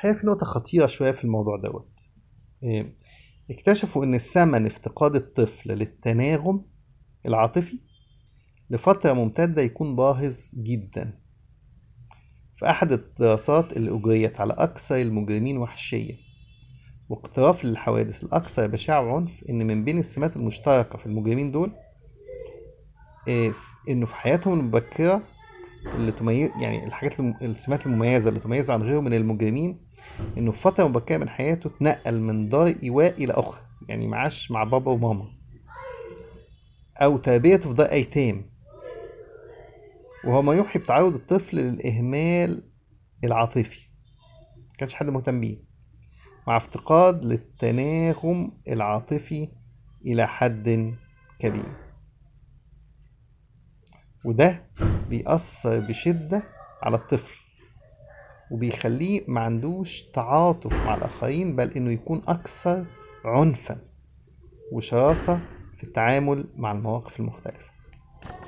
الحقيقة في نقطة خطيرة شوية في الموضوع دوت إيه، اكتشفوا إن الثمن افتقاد الطفل للتناغم العاطفي لفترة ممتدة يكون باهظ جدا في أحد الدراسات اللي أجريت على أكثر المجرمين وحشية واقتراف للحوادث الأكثر بشاعة وعنف إن من بين السمات المشتركة في المجرمين دول إيه، إنه في حياتهم المبكرة اللي تميز يعني الحاجات الم- السمات المميزة اللي تميزه عن غيره من المجرمين إنه في فترة مبكرة من حياته اتنقل من دار إيواء إلى أخرى يعني معاش مع بابا وماما أو تربيته في دار أيتام وهو ما يوحي بتعرض الطفل للإهمال العاطفي مكانش حد مهتم بيه مع افتقاد للتناغم العاطفي إلى حد كبير وده بيأثر بشدة على الطفل وبيخليه ما عندوش تعاطف مع الآخرين بل إنه يكون أكثر عنفا وشراسة في التعامل مع المواقف المختلفة